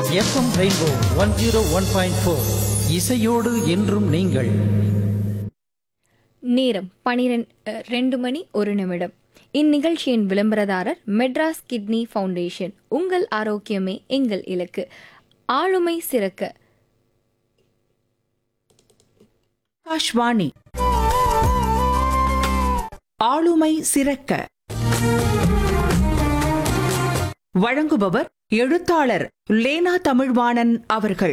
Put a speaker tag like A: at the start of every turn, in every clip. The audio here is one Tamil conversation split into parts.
A: FM Rainbow one zero one point four இசையோடு என்றும் நீங்கள்
B: நேரம் பனிரெண்டு ரெண்டு மணி ஒரு நிமிடம் இந்நிகழ்ச்சியின் விளம்பரதாரர் மெட்ராஸ் கிட்னி ஃபவுண்டேஷன் உங்கள் ஆரோக்கியமே எங்கள் இலக்கு ஆளுமை சிறக்க
C: ஆகாஷ்வாணி ஆளுமை சிறக்க வழங்குபவர் எழுத்தாளர் லேனா தமிழ்வாணன் அவர்கள்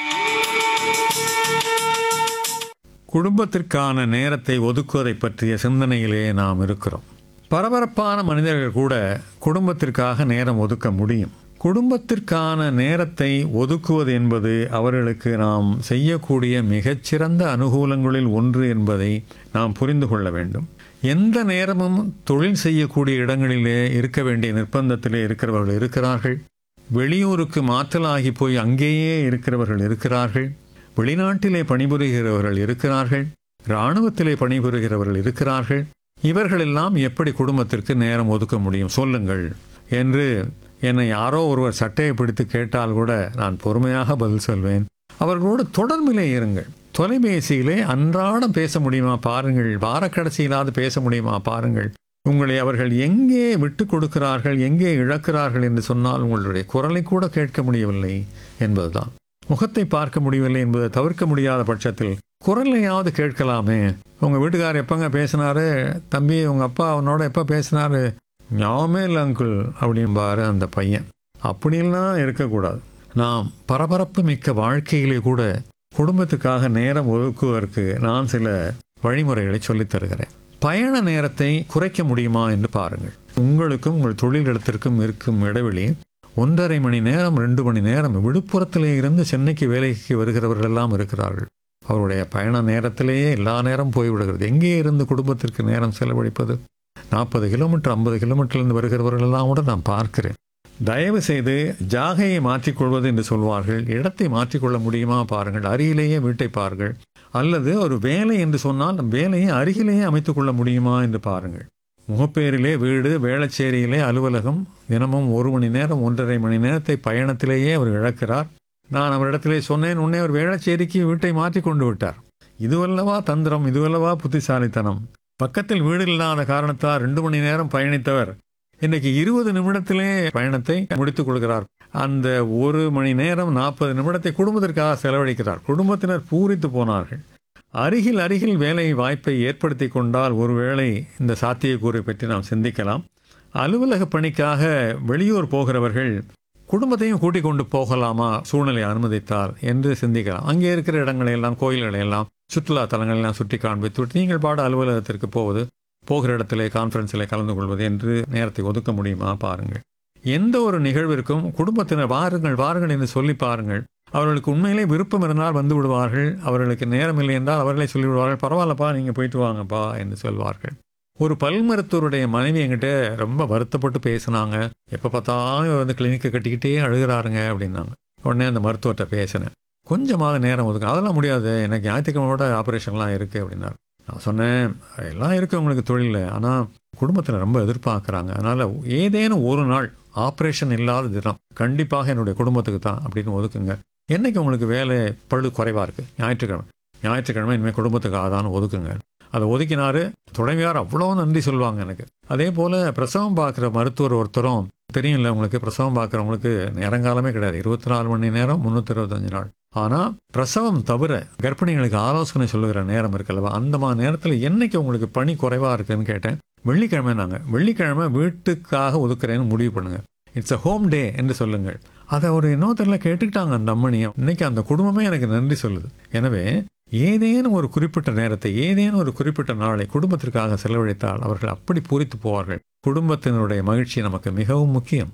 D: குடும்பத்திற்கான நேரத்தை ஒதுக்குவதை பற்றிய சிந்தனையிலே நாம் இருக்கிறோம் பரபரப்பான மனிதர்கள் கூட குடும்பத்திற்காக நேரம் ஒதுக்க முடியும் குடும்பத்திற்கான நேரத்தை ஒதுக்குவது என்பது அவர்களுக்கு நாம் செய்யக்கூடிய மிகச்சிறந்த அனுகூலங்களில் ஒன்று என்பதை நாம் புரிந்து கொள்ள வேண்டும் எந்த நேரமும் தொழில் செய்யக்கூடிய இடங்களிலே இருக்க வேண்டிய நிர்பந்தத்திலே இருக்கிறவர்கள் இருக்கிறார்கள் வெளியூருக்கு மாற்றலாகி போய் அங்கேயே இருக்கிறவர்கள் இருக்கிறார்கள் வெளிநாட்டிலே பணிபுரிகிறவர்கள் இருக்கிறார்கள் இராணுவத்திலே பணிபுரிகிறவர்கள் இருக்கிறார்கள் இவர்களெல்லாம் எப்படி குடும்பத்திற்கு நேரம் ஒதுக்க முடியும் சொல்லுங்கள் என்று என்னை யாரோ ஒருவர் சட்டையை பிடித்து கேட்டால் கூட நான் பொறுமையாக பதில் சொல்வேன் அவர்களோடு தொடர்பிலே இருங்கள் தொலைபேசியிலே அன்றாடம் பேச முடியுமா பாருங்கள் வாரக்கடைசியிலாவது பேச முடியுமா பாருங்கள் உங்களை அவர்கள் எங்கே விட்டு கொடுக்கிறார்கள் எங்கே இழக்கிறார்கள் என்று சொன்னால் உங்களுடைய குரலை கூட கேட்க முடியவில்லை என்பதுதான் முகத்தை பார்க்க முடியவில்லை என்பதை தவிர்க்க முடியாத பட்சத்தில் குரலையாவது கேட்கலாமே உங்க வீட்டுக்காரர் எப்பங்க பேசினாரு தம்பி உங்க அப்பா அவனோட எப்ப பேசினாரு ஞாபகமே இல்லை அங்குள் அப்படிம்பாரு அந்த பையன் அப்படியெல்லாம் இருக்கக்கூடாது நாம் பரபரப்பு மிக்க வாழ்க்கையிலே கூட குடும்பத்துக்காக நேரம் ஒதுக்குவதற்கு நான் சில வழிமுறைகளை சொல்லித் தருகிறேன் பயண நேரத்தை குறைக்க முடியுமா என்று பாருங்கள் உங்களுக்கும் உங்கள் தொழிலிடத்திற்கும் இருக்கும் இடைவெளி ஒன்றரை மணி நேரம் ரெண்டு மணி நேரம் விழுப்புரத்திலே இருந்து சென்னைக்கு வேலைக்கு வருகிறவர்கள் எல்லாம் இருக்கிறார்கள் அவருடைய பயண நேரத்திலேயே எல்லா நேரம் போய்விடுகிறது எங்கே இருந்து குடும்பத்திற்கு நேரம் செலவழிப்பது நாற்பது கிலோமீட்டர் ஐம்பது கிலோமீட்டர்லேருந்து வருகிறவர்கள் எல்லாம் கூட நான் பார்க்கிறேன் தயவு செய்து ஜாகையை மாற்றிக்கொள்வது என்று சொல்வார்கள் இடத்தை மாற்றிக்கொள்ள முடியுமா பாருங்கள் அருகிலேயே வீட்டை பாருங்கள் அல்லது ஒரு வேலை என்று சொன்னால் வேலையை அருகிலேயே அமைத்துக் கொள்ள முடியுமா என்று பாருங்கள் முகப்பேரிலே வீடு வேளச்சேரியிலே அலுவலகம் தினமும் ஒரு மணி நேரம் ஒன்றரை மணி நேரத்தை பயணத்திலேயே அவர் இழக்கிறார் நான் அவரிடத்திலே சொன்னேன் உடனே அவர் வேளச்சேரிக்கு வீட்டை மாற்றி கொண்டு விட்டார் இதுவல்லவா தந்திரம் இதுவல்லவா புத்திசாலித்தனம் பக்கத்தில் வீடு இல்லாத காரணத்தால் ரெண்டு மணி நேரம் பயணித்தவர் இன்னைக்கு இருபது நிமிடத்திலே பயணத்தை முடித்துக் கொள்கிறார் அந்த ஒரு மணி நேரம் நாற்பது நிமிடத்தை குடும்பத்திற்காக செலவழிக்கிறார் குடும்பத்தினர் பூரித்து போனார்கள் அருகில் அருகில் வேலை வாய்ப்பை ஏற்படுத்தி கொண்டால் ஒருவேளை இந்த சாத்தியக்கூறை பற்றி நாம் சிந்திக்கலாம் அலுவலக பணிக்காக வெளியூர் போகிறவர்கள் குடும்பத்தையும் கூட்டிக் கொண்டு போகலாமா சூழ்நிலை அனுமதித்தால் என்று சிந்திக்கலாம் அங்கே இருக்கிற இடங்களை எல்லாம் கோயில்களை எல்லாம் சுற்றுலா தலங்களை எல்லாம் சுற்றி காண்பித்து நீங்கள் பாட அலுவலகத்திற்கு போவது போகிற இடத்திலே கான்ஃபரன்ஸில் கலந்து கொள்வது என்று நேரத்தை ஒதுக்க முடியுமா பாருங்கள் எந்த ஒரு நிகழ்விற்கும் குடும்பத்தினர் வாருங்கள் வாருங்கள் என்று சொல்லி பாருங்கள் அவர்களுக்கு உண்மையிலே விருப்பம் இருந்தால் வந்து விடுவார்கள் அவர்களுக்கு நேரம் இல்லை என்றால் அவர்களே சொல்லிவிடுவார்கள் பரவாயில்லப்பா நீங்கள் போயிட்டு வாங்கப்பா என்று சொல்வார்கள் ஒரு பல் மருத்துவருடைய மனைவி என்கிட்ட ரொம்ப வருத்தப்பட்டு பேசினாங்க எப்போ பார்த்தாலும் இவர் வந்து கிளினிக்கை கட்டிக்கிட்டே அழுகிறாருங்க அப்படின்னாங்க உடனே அந்த மருத்துவர்கிட்ட பேசினேன் கொஞ்சமாவது நேரம் ஒதுங்க அதெல்லாம் முடியாது எனக்கு ஞாயிற்றுக்கிழமையோட ஆப்ரேஷன்லாம் இருக்குது அப்படின்னாரு நான் சொன்னேன் எல்லாம் இருக்குது உங்களுக்கு தொழில் ஆனால் குடும்பத்தில் ரொம்ப எதிர்பார்க்குறாங்க அதனால் ஏதேனும் ஒரு நாள் ஆப்ரேஷன் இல்லாத தினம் கண்டிப்பாக என்னுடைய குடும்பத்துக்கு தான் அப்படின்னு ஒதுக்குங்க என்னைக்கு உங்களுக்கு வேலை பழு குறைவாக இருக்குது ஞாயிற்றுக்கிழமை ஞாயிற்றுக்கிழமை இனிமேல் குடும்பத்துக்காக தான் ஒதுக்குங்க அதை ஒதுக்கினாரு துணைவியார் அவ்வளோ நன்றி சொல்லுவாங்க எனக்கு அதே போல் பிரசவம் பார்க்குற மருத்துவர் ஒருத்தரும் தெரியும்ல உங்களுக்கு பிரசவம் பார்க்குறவங்களுக்கு நேரங்காலமே கிடையாது இருபத்தி நாலு மணி நேரம் முந்நூற்றி இருபத்தஞ்சு நாள் ஆனால் பிரசவம் தவிர கர்ப்பிணிகளுக்கு ஆலோசனை சொல்லுகிற நேரம் இருக்குல்லவா அந்த மாதிரி நேரத்தில் என்னைக்கு உங்களுக்கு பணி குறைவாக இருக்குன்னு கேட்டேன் வெள்ளிக்கிழமை நாங்கள் வெள்ளிக்கிழமை வீட்டுக்காக ஒதுக்குறேன்னு முடிவு பண்ணுங்க இட்ஸ் அ ஹோம் டே என்று சொல்லுங்கள் அதை ஒரு இன்னொருத்தரில் கேட்டுக்கிட்டாங்க அந்த அம்மனியும் இன்னைக்கு அந்த குடும்பமே எனக்கு நன்றி சொல்லுது எனவே ஏதேனும் ஒரு குறிப்பிட்ட நேரத்தை ஏதேனும் ஒரு குறிப்பிட்ட நாளை குடும்பத்திற்காக செலவழித்தால் அவர்கள் அப்படி பூரித்து போவார்கள் குடும்பத்தினருடைய மகிழ்ச்சி நமக்கு மிகவும் முக்கியம்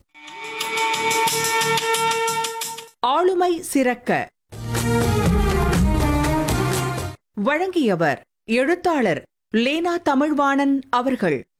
C: ஆளுமை சிறக்க வழங்கியவர் எழுத்தாளர் லேனா தமிழ்வாணன் அவர்கள்